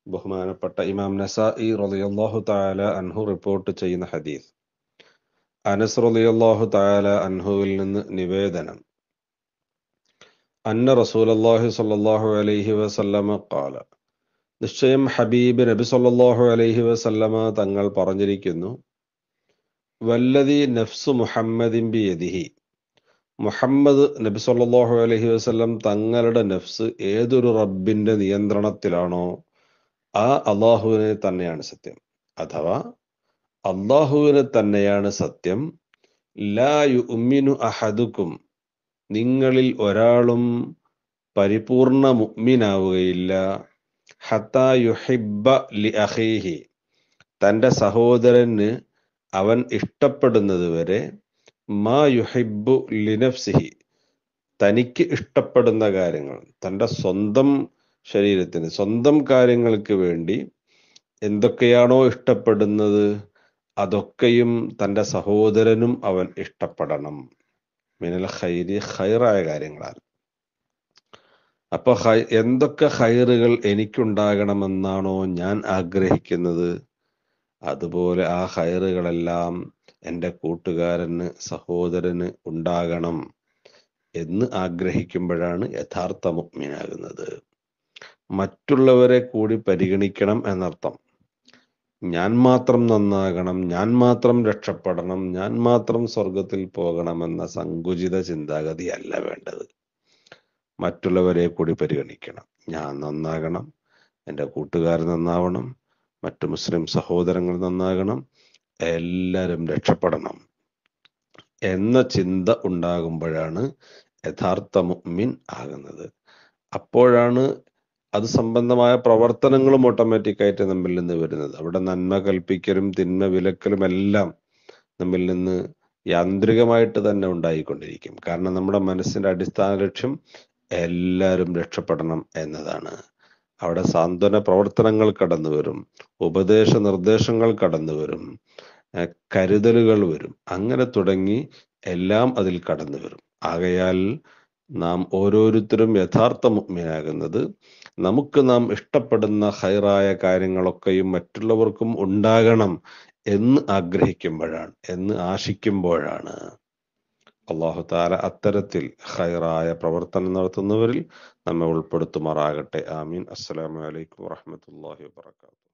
ബഹുമാനപ്പെട്ട ഇമാം നസായി റളിയല്ലാഹു തആല അൻഹു റിപ്പോർട്ട് ചെയ്യുന്ന ഹദീസ് അനസ് റളിയല്ലാഹു തആല അൻഹുവിൽ നിന്ന് നിവേദനം അന്ന റസൂലല്ലാഹി സ്വല്ലല്ലാഹു അലൈഹി വസല്ലമ ഖാല നിശ്ചയം ഹബീബ് നബി സല്ലല്ലാഹു അലൈഹി വസല്ലമ തങ്ങൾ പറഞ്ഞിരിക്കുന്നു വല്ലതി നഫ്സു മുഹമ്മദിൻ ബിയദിഹി മുഹമ്മദ് നബി സല്ലല്ലാഹു അലൈഹി വസല്ലം തങ്ങളുടെ നഫ്സ് ഏതൊരു റബ്ബിന്റെ നിയന്ത്രണത്തിലാണോ ആ അള്ളാഹുവിനെ തന്നെയാണ് സത്യം അഥവാ അള്ളാഹുവിനെ തന്നെയാണ് സത്യം ലാ യുഅ്മിനു അഹദുക്കും നിങ്ങളിൽ ഒരാളും പരിപൂർണ മുഅ്മിനാവുകയില്ല ഹത്താ യുഹിബ്ബ ലി അഖീഹി തൻ്റെ സഹോദരന് അവൻ ഇഷ്ടപ്പെടുന്നത് വരെ മാ യുഹിബ്ബു ലിനഫ്സിഹി തനിക്ക് ഇഷ്ടപ്പെടുന്ന കാര്യങ്ങൾ തൻ്റെ സ്വന്തം ശരീരത്തിന് സ്വന്തം കാര്യങ്ങൾക്ക് വേണ്ടി എന്തൊക്കെയാണോ ഇഷ്ടപ്പെടുന്നത് അതൊക്കെയും തൻ്റെ സഹോദരനും അവൻ ഇഷ്ടപ്പെടണം മിനൽ ഖൈരി ഖൈറായ കാര്യങ്ങളാൽ അപ്പൊ ഹൈ എന്തൊക്കെ ഹൈറുകൾ എനിക്കുണ്ടാകണമെന്നാണോ ഞാൻ ആഗ്രഹിക്കുന്നത് അതുപോലെ ആ ഹൈറുകളെല്ലാം എൻ്റെ കൂട്ടുകാരന് സഹോദരന് ഉണ്ടാകണം എന്ന് ആഗ്രഹിക്കുമ്പോഴാണ് യഥാർത്ഥ മുഗ്മിനാകുന്നത് മറ്റുള്ളവരെ കൂടി പരിഗണിക്കണം എന്നർത്ഥം ഞാൻ മാത്രം നന്നാകണം ഞാൻ മാത്രം രക്ഷപ്പെടണം ഞാൻ മാത്രം സ്വർഗത്തിൽ പോകണമെന്ന സങ്കുചിത ചിന്താഗതി അല്ല വേണ്ടത് മറ്റുള്ളവരെ കൂടി പരിഗണിക്കണം ഞാൻ നന്നാകണം എൻ്റെ കൂട്ടുകാർ നന്നാവണം മറ്റു മുസ്ലിം സഹോദരങ്ങൾ നന്നാകണം എല്ലാവരും രക്ഷപ്പെടണം എന്ന ചിന്ത ഉണ്ടാകുമ്പോഴാണ് യഥാർത്ഥ മുഅ്മിൻ ആകുന്നത് അപ്പോഴാണ് അത് സംബന്ധമായ പ്രവർത്തനങ്ങളും ഓട്ടോമാറ്റിക് ആയിട്ട് നമ്മിൽ നിന്ന് വരുന്നത് അവിടെ നന്മ കൽപ്പിക്കലും തിന്മ വിലക്കലും എല്ലാം നമ്മിൽ നിന്ന് യാന്ത്രികമായിട്ട് തന്നെ ഉണ്ടായിക്കൊണ്ടിരിക്കും കാരണം നമ്മുടെ മനസ്സിന്റെ അടിസ്ഥാന ലക്ഷ്യം എല്ലാവരും രക്ഷപ്പെടണം എന്നതാണ് അവിടെ സാന്ത്വന പ്രവർത്തനങ്ങൾ കടന്നു വരും ഉപദേശ നിർദ്ദേശങ്ങൾ കടന്നു വരും ഏർ കരുതലുകൾ വരും അങ്ങനെ തുടങ്ങി എല്ലാം അതിൽ കടന്നു വരും ആകയാൽ നാം ഓരോരുത്തരും യഥാർത്ഥ മുഗ്മിനാകുന്നത് നമുക്ക് നാം ഇഷ്ടപ്പെടുന്ന ഹൈറായ കാര്യങ്ങളൊക്കെയും മറ്റുള്ളവർക്കും ഉണ്ടാകണം എന്ന് ആഗ്രഹിക്കുമ്പോഴാണ് എന്ന് ആശിക്കുമ്പോഴാണ് അള്ളാഹു താല അത്തരത്തിൽ ഹൈറായ പ്രവർത്തനം നടത്തുന്നവരിൽ നമ്മെ ഉൾപ്പെടുത്തുമാറാകട്ടെ ആമീൻ അസ്സലാമു അലൈക്കും വറഹ്മത്തുള്ളാഹി വബറകാതുഹു